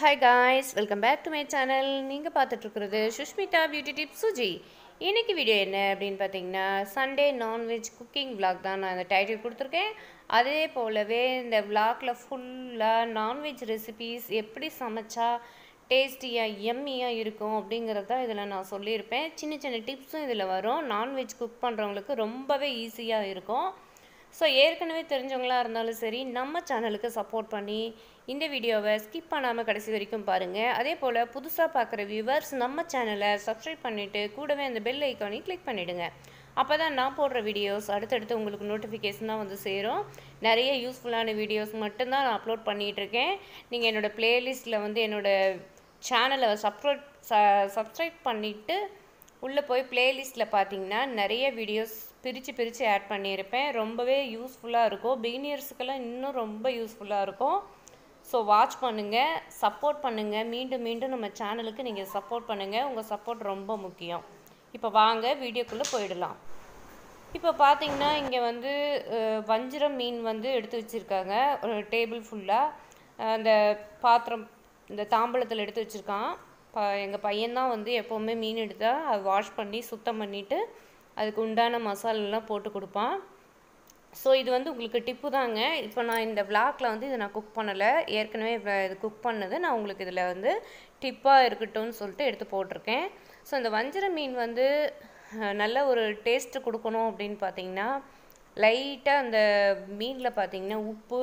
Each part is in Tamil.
Hi guys welcome back to my channel நீங்கள் பார்த்துட்ருக்கிறது சுஷ்மிதா பியூட்டி டிப்ஸ் சுஜி இன்னைக்கு வீடியோ என்ன அப்படின்னு பார்த்தீங்கன்னா சண்டே நான்வெஜ் குக்கிங் vlog தான் நான் இந்த டைட்டில் கொடுத்துருக்கேன் அதே போலவே இந்த vlogல ஃபுல்லாக நான்வெஜ் ரெசிபீஸ் எப்படி சமைச்சா டேஸ்டியாக எம்மியாக இருக்கும் அப்படிங்கிறது தான் இதில் நான் சொல்லியிருப்பேன் சின்ன சின்ன டிப்ஸும் இதில் வரும் நான்வெஜ் குக் பண்ணுறவங்களுக்கு ரொம்பவே ஈஸியாக இருக்கும் ஸோ ஏற்கனவே தெரிஞ்சவங்களா இருந்தாலும் சரி நம்ம சேனலுக்கு சப்போர்ட் பண்ணி இந்த வீடியோவை ஸ்கிப் பண்ணாமல் கடைசி வரைக்கும் பாருங்கள் அதே போல் புதுசாக பார்க்குற வியூவர்ஸ் நம்ம சேனலை சப்ஸ்கிரைப் பண்ணிவிட்டு கூடவே அந்த பெல் ஐக்கானையும் கிளிக் பண்ணிவிடுங்க அப்போ தான் நான் போடுற வீடியோஸ் அடுத்தடுத்து உங்களுக்கு நோட்டிஃபிகேஷன் தான் வந்து சேரும் நிறைய யூஸ்ஃபுல்லான வீடியோஸ் மட்டும்தான் நான் அப்லோட் பண்ணிகிட்ருக்கேன் நீங்கள் என்னோடய ப்ளேலிஸ்ட்டில் வந்து என்னோடய சேனலை சப்ஸ்கிரைப் சப்ஸ்கிரைப் பண்ணிவிட்டு உள்ளே போய் பிளேலிஸ்ட்டில் பார்த்தீங்கன்னா நிறைய வீடியோஸ் பிரித்து பிரித்து ஆட் பண்ணியிருப்பேன் ரொம்பவே யூஸ்ஃபுல்லாக இருக்கும் பிகினியர்ஸுக்கெல்லாம் இன்னும் ரொம்ப யூஸ்ஃபுல்லாக இருக்கும் ஸோ வாட்ச் பண்ணுங்கள் சப்போர்ட் பண்ணுங்கள் மீண்டும் மீண்டும் நம்ம சேனலுக்கு நீங்கள் சப்போர்ட் பண்ணுங்கள் உங்கள் சப்போர்ட் ரொம்ப முக்கியம் இப்போ வாங்க வீடியோக்குள்ளே போயிடலாம் இப்போ பார்த்தீங்கன்னா இங்கே வந்து அஹ், வஞ்சிரம் மீன் வந்து எடுத்து வச்சுருக்காங்க ஒரு டேபிள் ஃபுல்லாக அந்த பாத்திரம் இந்த தாம்பழத்தில் எடுத்து வச்சுருக்கான் ப எங்கள் பையன்தான் வந்து எப்போவுமே மீன் எடுத்தால் அதை வாஷ் பண்ணி சுத்தம் பண்ணிவிட்டு அதுக்கு உண்டான மசாலெல்லாம் போட்டு கொடுப்பான் ஸோ இது வந்து உங்களுக்கு டிப்பு தாங்க இப்போ நான் இந்த விளாக்ல வந்து இதை நான் குக் பண்ணலை ஏற்கனவே வ- இது குக் பண்ணது நான் உங்களுக்கு இதில் வந்து டிப்பாக இருக்கட்டும்னு சொல்லிட்டு எடுத்து போட்டிருக்கேன் ஸோ இந்த வஞ்சர மீன் வந்து அஹ், நல்ல ஒரு டேஸ்ட்டு கொடுக்கணும் அப்படின்னு பார்த்தீங்கன்னா லைட்டாக அந்த மீனில் பார்த்தீங்கன்னா உப்பு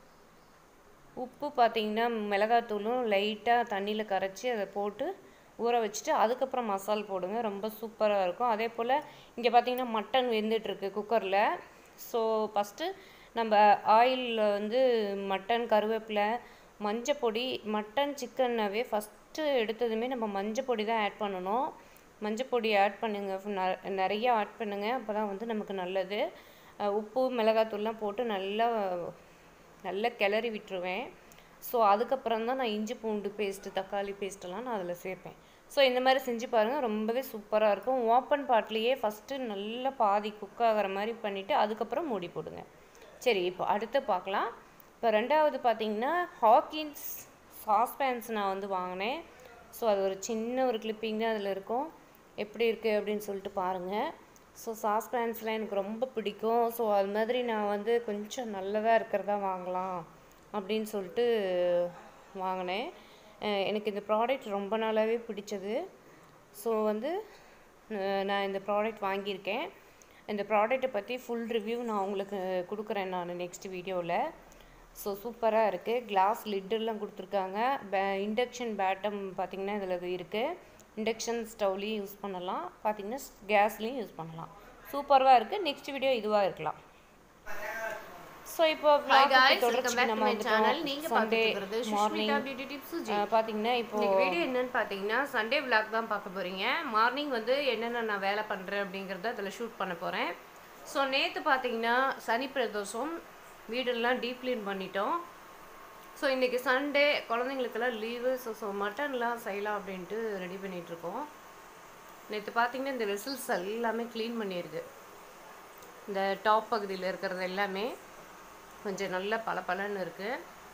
உப்பு பார்த்தீங்கன்னா மிளகாத்தூளும் லைட்டாக தண்ணியில் கரைச்சி அதை போட்டு ஊற வச்சுட்டு அதுக்கப்புறம் மசால் போடுங்க ரொம்ப சூப்பராக இருக்கும் அதே போல் இங்கே பார்த்தீங்கன்னா மட்டன் வெந்துட்டுருக்கு குக்கரில் ஸோ ஃபஸ்ட்டு நம்ம ஆயிலில் வந்து மட்டன் கருவேப்பிலை மஞ்சப்பொடி மட்டன் சிக்கன்னாவே ஃபஸ்ட்டு எடுத்ததுமே நம்ம மஞ்சப்பொடி தான் ஆட் பண்ணணும் மஞ்சப்பொடி ஆட் பண்ணுங்க ந- நிறைய ஆட் பண்ணுங்க அப்போ தான் வந்து நமக்கு நல்லது அஹ் உப்பு மிளகாத்தூள்லாம் போட்டு நல்லா நல்லா கிளறி விட்டுருவேன் ஸோ அதுக்கப்புறம் தான் நான் இஞ்சி பூண்டு பேஸ்ட்டு தக்காளி பேஸ்ட்டெல்லாம் நான் அதில் சேர்ப்பேன் ஸோ இந்த மாதிரி செஞ்சு பாருங்கள் ரொம்பவே சூப்பராக இருக்கும் ஓப்பன் பாட்லேயே ஃபஸ்ட்டு நல்லா பாதி குக் ஆகிற மாதிரி பண்ணிவிட்டு அதுக்கப்புறம் மூடி போடுங்க சரி இப்போ அடுத்து பார்க்கலாம் இப்போ ரெண்டாவது பார்த்தீங்கன்னா ஹாக்கின்ஸ் சாஸ்பேன்ஸ் நான் வந்து வாங்கினேன் ஸோ அது ஒரு சின்ன ஒரு கிளிப்பிங் தான் அதில் இருக்கும் எப்படி இருக்குது அப்படின்னு சொல்லிட்டு பாருங்கள் ஸோ சாஸ்பேன்ஸ்லாம் எனக்கு ரொம்ப பிடிக்கும் ஸோ அது மாதிரி நான் வந்து கொஞ்சம் நல்லதாக இருக்கிறதா வாங்கலாம் அப்படின்னு சொல்லிட்டு வாங்கினேன் அஹ் எனக்கு இந்த ப்ராடக்ட் ரொம்ப நாளாகவே பிடிச்சது ஸோ வந்து அஹ் நான் இந்த ப்ராடக்ட் வாங்கியிருக்கேன் இந்த ப்ராடக்ட்டை பற்றி ஃபுல் ரிவ்யூ நான் உங்களுக்கு கொடுக்குறேன் நான் நெக்ஸ்ட் வீடியோவில் ஸோ சூப்பராக இருக்குது கிளாஸ் லிட்டெல்லாம் கொடுத்துருக்காங்க பே இண்டக்ஷன் பேட்டம் பார்த்திங்கன்னா இதில் இருக்குது இண்டக்ஷன் ஸ்டவ்லேயும் யூஸ் பண்ணலாம் பார்த்திங்கன்னா கேஸ்லேயும் யூஸ் பண்ணலாம் சூப்பராக இருக்குது நெக்ஸ்ட் வீடியோ இதுவாக இருக்கலாம் ஸோ இப்போ Hi vlog guys, welcome தொடர்ச்சிக்கு back to நம்ம my channel. நீங்க வந்துட்டோம் சண்டே பார்த்துட்டு இருக்கிறது morning Sushmitha beauty tips Suji பார்த்தீங்கன்னா இப்போ இன்னைக்கு வீடியோ என்னன்னு பார்த்தீங்கன்னா சண்டே vlog தான் பார்க்க போறீங்க மார்னிங் வந்து என்னென்ன நான் வேலை பண்ணுறேன் அப்படிங்கிறத அதில் ஷூட் பண்ண போகிறேன் ஸோ நேற்று பார்த்தீங்கன்னா சனி பிரதோஷம் வீடெல்லாம் டீப் க்ளீன் பண்ணிட்டோம் ஸோ இன்றைக்கி சண்டே குழந்தைங்களுக்கெல்லாம் லீவு ஸோ ஸோ மட்டன்லாம் செய்யலாம் அப்படின்ட்டு ரெடி பண்ணிகிட்ருக்கோம் நேற்று பார்த்தீங்கன்னா இந்த வெசல்ஸ் எல்லாமே க்ளீன் பண்ணியிருக்கு இந்த டாப் பகுதியில் இருக்கிறது எல்லாமே கொஞ்சம் நல்ல பளபளன்னு இருக்குது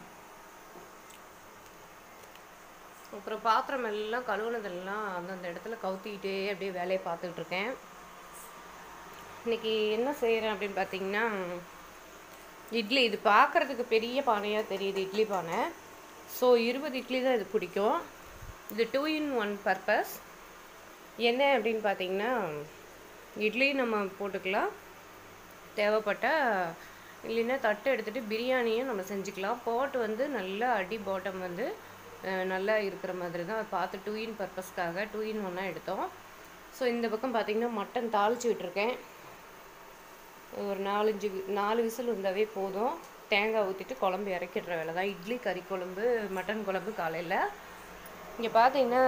அப்புறம் பாத்திரம் எல்லாம் கழுவுனதெல்லாம் அந்தந்த இடத்துல கவுத்திக்கிட்டே அப்படியே வேலையை பார்த்துட்டு இருக்கேன் இன்னைக்கு என்ன செய்கிறேன் அப்படின்னு பார்த்தீங்கன்னா இட்லி இது பார்க்குறதுக்கு பெரிய பானையாக தெரியுது இட்லி பானை ஸோ இருபது இட்லி தான் இது பிடிக்கும் இது டூ இன் ஒன் பர்பஸ் என்ன அப்படின்னு பார்த்தீங்கன்னா இட்லி நம்ம போட்டுக்கலாம் தேவைப்பட்டால் இல்லைன்னா தட்டு எடுத்துகிட்டு பிரியாணியும் நம்ம செஞ்சுக்கலாம் பாட் வந்து நல்லா அடி பாட்டம் வந்து அஹ், நல்லா இருக்கிற மாதிரி தான் அதை பார்த்து டூ இன் பர்பஸ்க்காக டூ இன் ஒன்னாக எடுத்தோம் ஸோ இந்த பக்கம் பார்த்தீங்கன்னா மட்டன் தாளிச்சு விட்டுருக்கேன் ஒரு நாலஞ்சு வி- நாலு விசில் வந்தாவே போதும் தேங்காய் ஊற்றிட்டு குழம்பு இறக்கிடுற வேலை தான் இட்லி கறி குழம்பு மட்டன் குழம்பு காலையில் இங்கே பார்த்தீங்கன்னா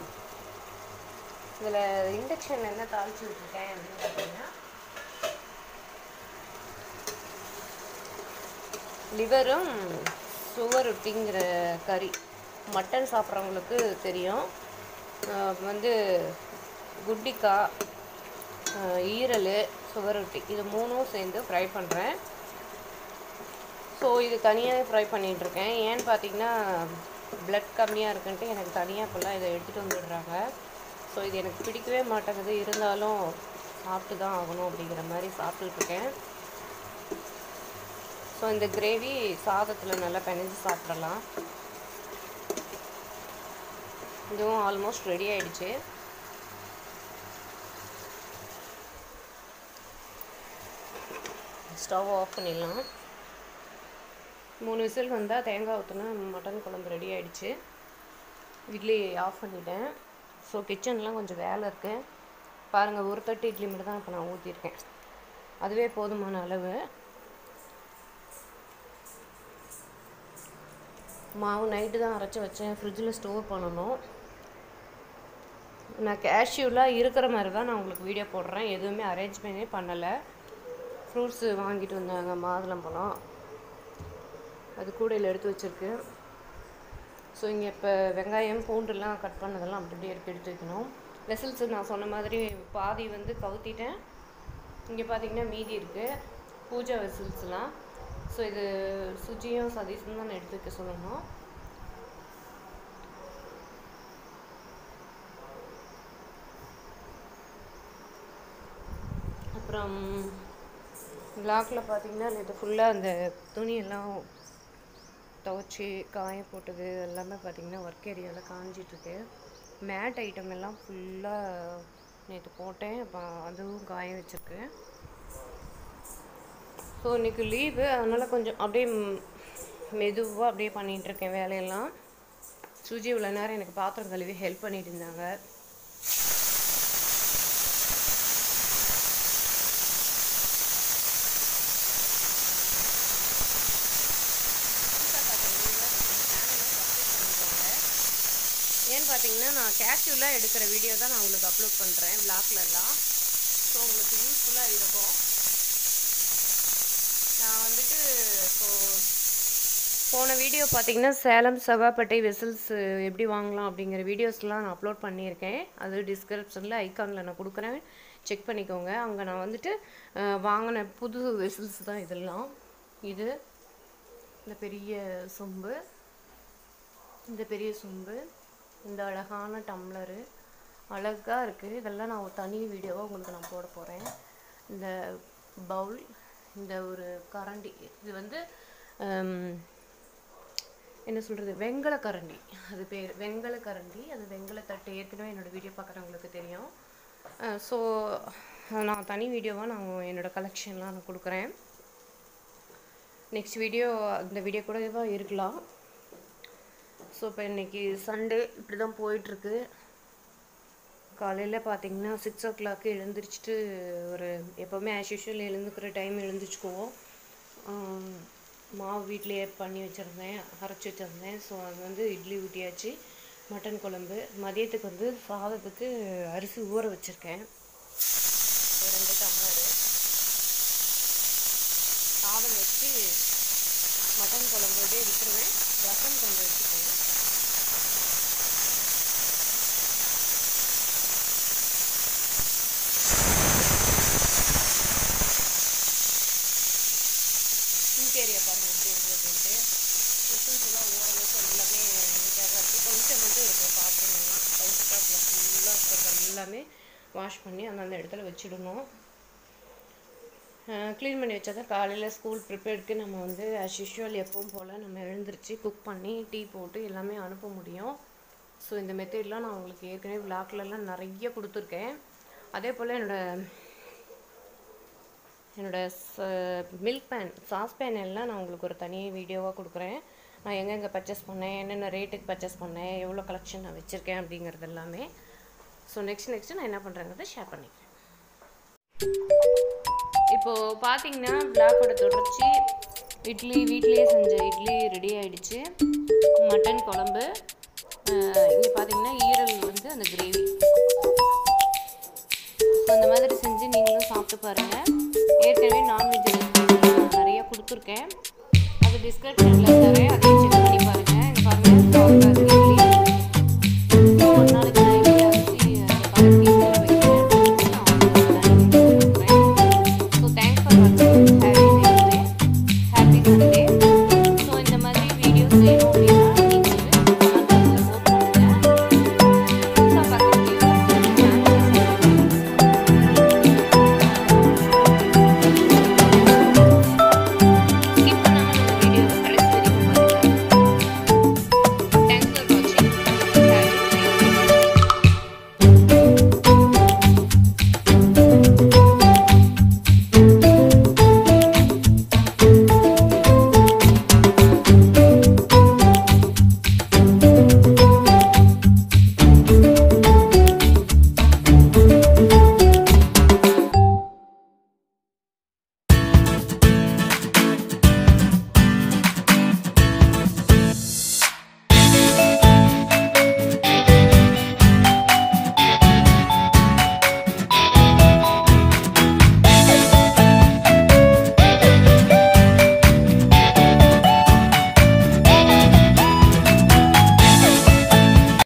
இதில் இண்டக்ஷன் என்ன தாளிச்சு விட்டுருக்கேன் அப்படின்னு பார்த்தீங்கன்னா லிவரும் சுவர் ரொட்டிங்கிற கறி மட்டன் சாப்பிட்றவங்களுக்கு தெரியும் ஆஹ் வந்து குட்டிக்காய் ஆஹ் ஈரல் சுவர் ரொட்டி இது மூணும் சேர்ந்து ஃப்ரை பண்ணுறேன் ஸோ இது தனியாக ஃப்ரை பண்ணிகிட்ருக்கேன் ஏன்னு பார்த்தீங்கன்னா பிளட் கம்மியாக இருக்குன்ட்டு எனக்கு தனியாக இப்போல்லாம் இதை எடுத்துகிட்டு வந்துடுறாங்க ஸோ இது எனக்கு பிடிக்கவே மாட்டேங்குது இருந்தாலும் சாப்பிட்டு தான் ஆகணும் அப்படிங்கிற மாதிரி சாப்பிட்டுட்ருக்கேன் ஸோ இந்த கிரேவி சாதத்தில் நல்லா பிணைஞ்சு சாப்பிடலாம் இதுவும் ஆல்மோஸ்ட் ரெடி ஆயிடுச்சு ஸ்டவ் ஆஃப் பண்ணிடலாம் மூணு விசில் வந்தால் தேங்காய் ஊற்றினா மட்டன் குழம்பு ரெடி ஆயிடுச்சு இட்லி ஆஃப் பண்ணிட்டேன் ஸோ கிச்சன்லாம் கொஞ்சம் வேலை இருக்குது பாருங்கள் ஒரு தட்டு இட்லி மட்டும் தான் இப்போ நான் ஊற்றிருக்கேன் அதுவே போதுமான அளவு மாவு நைட்டு தான் அரைச்சி வச்சேன் ஃப்ரிட்ஜில் ஸ்டோர் பண்ணணும் நான் கேஷ்யூலாம் இருக்கிற மாதிரி தான் நான் உங்களுக்கு வீடியோ போடுறேன் எதுவுமே அரேஞ்ச்மெண்ட்டே பண்ணலை ஃப்ரூட்ஸு வாங்கிட்டு வந்தாங்க மாதுளம்பழம் அது கூடையில் எடுத்து வச்சுருக்கு ஸோ இங்கே இப்போ வெங்காயம் பூண்டுலாம் கட் பண்ணதெல்லாம் அப்படி அப்படியே எடுத்து எடுத்து வைக்கணும் வெசல்ஸு நான் சொன்ன மாதிரி பாதி வந்து கவுத்திட்டேன் இங்கே பார்த்தீங்கன்னா மீதி இருக்குது பூஜா வெசல்ஸ்லாம் ஸோ இது சுஜியும் சதீஷும் தான் எடுத்து வைக்க சொல்லணும் அப்புறம் பிளாக்ல பார்த்தீங்கன்னா நேற்று ஃபுல்லாக அந்த துணியெல்லாம் துவைச்சி காய போட்டது எல்லாமே பார்த்தீங்கன்னா ஒர்க் ஏரியாவில் காஞ்சிட்ருக்கு மேட் ஐட்டம் எல்லாம் ஃபுல்லாக நேற்று போட்டேன் அப்போ அதுவும் காய வச்சிருக்கு ஸோ இன்னைக்கு லீவு அதனால் கொஞ்சம் அப்படியே மெதுவாக அப்படியே பண்ணிகிட்டு இருக்கேன் வேலையெல்லாம் சுஜி இவ்வளோ நேரம் எனக்கு பாத்திரம் கழுவி ஹெல்ப் பண்ணிட்டு இருந்தாங்க ஏன்னு பார்த்தீங்கன்னா நான் கேஷ்யூலாக எடுக்கிற வீடியோ தான் நான் உங்களுக்கு அப்லோட் பண்ணுறேன் விளாக்லலாம் ஸோ உங்களுக்கு யூஸ்ஃபுல்லாக இருக்கும் நான் வந்துட்டு ஸோ போன வீடியோ பார்த்தீங்கன்னா சேலம் செவ்வாப்பேட்டை வெசல்ஸ் எப்படி வாங்கலாம் அப்படிங்கிற வீடியோஸ்லாம் நான் அப்லோட் பண்ணியிருக்கேன் அது டிஸ்கிரிப்ஷனில் ஐக்கானில் நான் கொடுக்குறேன் செக் பண்ணிக்கோங்க அங்கே நான் வந்துட்டு அஹ், வாங்கின புது வெசல்ஸ் தான் இதெல்லாம் இது இந்த பெரிய சொம்பு இந்த பெரிய சொம்பு இந்த அழகான டம்ளரு அழகாக இருக்குது இதெல்லாம் நான் ஒரு தனி வீடியோவாக உங்களுக்கு நான் போட போகிறேன் இந்த பவுல் இந்த ஒரு கரண்டி இது வந்து ஹம், என்ன சொல்கிறது வெங்கல கரண்டி அது பேர் வெங்கல கரண்டி அது வெங்கல தட்டு ஏற்கனவே என்னோடய வீடியோ பார்க்குறவங்களுக்கு தெரியும் ஸோ நான் தனி வீடியோவாக நான் என்னோடய கலெக்ஷன்லாம் நான் கொடுக்குறேன் நெக்ஸ்ட் வீடியோ அந்த வீடியோ கூட இருக்கலாம் ஸோ இப்போ இன்னைக்கு சண்டே இப்படி தான் போயிட்டுருக்கு காலையில் பார்த்தீங்கன்னா சிக்ஸ் ஓ கிளாக்கு எழுந்திரிச்சிட்டு ஒரு எப்போவுமே ஆஸ் யூஷுவல் எழுந்துக்கிற டைம் எழுந்திரிச்சுக்குவோம் ஆம், மாவு வீட்லேயே பண்ணி வச்சுருந்தேன் அரைச்சி வச்சுருந்தேன் ஸோ அது வந்து இட்லி ஊட்டியாச்சு மட்டன் குழம்பு மதியத்துக்கு வந்து சாதத்துக்கு அரிசி ஊற வச்சுருக்கேன் ஒரு ரெண்டு டம்ளரு சாதம் வச்சு மட்டன் குழம்போடே விட்டுருவேன் ரசம் கொஞ்சம் வச்சுக்குவேன் சிங்க் ஏரியா பாருங்கள் எப்படி இருக்குது அப்படின்ட்டு விசில்ஸ்லாம் ஓரளவுக்கு எல்லாமே நீட்டாக தான் இருக்குது கொஞ்சம் மட்டும் இருக்கும் பாத்திரமெல்லாம் கவுண்டர் டாப்பில் ஃபுல்லாக இருக்கிறது எல்லாமே வாஷ் பண்ணி அந்தந்த இடத்துல வச்சிடணும் க்ளீன் பண்ணி வச்சா தான் காலையில் ஸ்கூல் ப்ரிப்பேர்டுக்கு நம்ம வந்து ஆஸ் யூஷுவல் எப்பவும் போல் நம்ம எழுந்திரிச்சு குக் பண்ணி டீ போட்டு எல்லாமே அனுப்ப முடியும் ஸோ இந்த மெத்தட்லாம் நான் உங்களுக்கு ஏற்கனவே விளாக்லலாம் நிறைய கொடுத்துருக்கேன் அதே போல் என்னோட என்னோட மில்க் பேன் சாஸ் பேன் எல்லாம் நான் உங்களுக்கு ஒரு தனி வீடியோவாக கொடுக்குறேன் நான் எங்கெங்கே பர்ச்சேஸ் பண்ணேன் என்னென்ன ரேட்டுக்கு பர்ச்சேஸ் பண்ணேன் எவ்வளோ கலெக்ஷன் நான் வச்சுருக்கேன் அப்படிங்கிறது எல்லாமே ஸோ நெக்ஸ்ட் நெக்ஸ்ட்டு நான் என்ன பண்ணுறேங்கிறத ஷேர் பண்ணிக்கிறேன் இப்போது பார்த்தீங்கன்னா விழாப்பட தொடர்ச்சி இட்லி வீட்டிலேயே செஞ்ச இட்லி ரெடி ஆயிடுச்சு மட்டன் குழம்பு இங்கே பார்த்தீங்கன்னா ஈரல் வந்து அந்த கிரேவி ஸோ அந்த மாதிரி செஞ்சு நீங்களும் சாப்பிட்டு பாருங்கள் ஏற்கனவே நான்வெஜ் நிறைய கொடுத்துருக்கேன் அது டிஸ்கிரிப்ஷனில் தரேன் அதையும் செக் பண்ணி பாருங்கள் இங்கே பாருங்கள்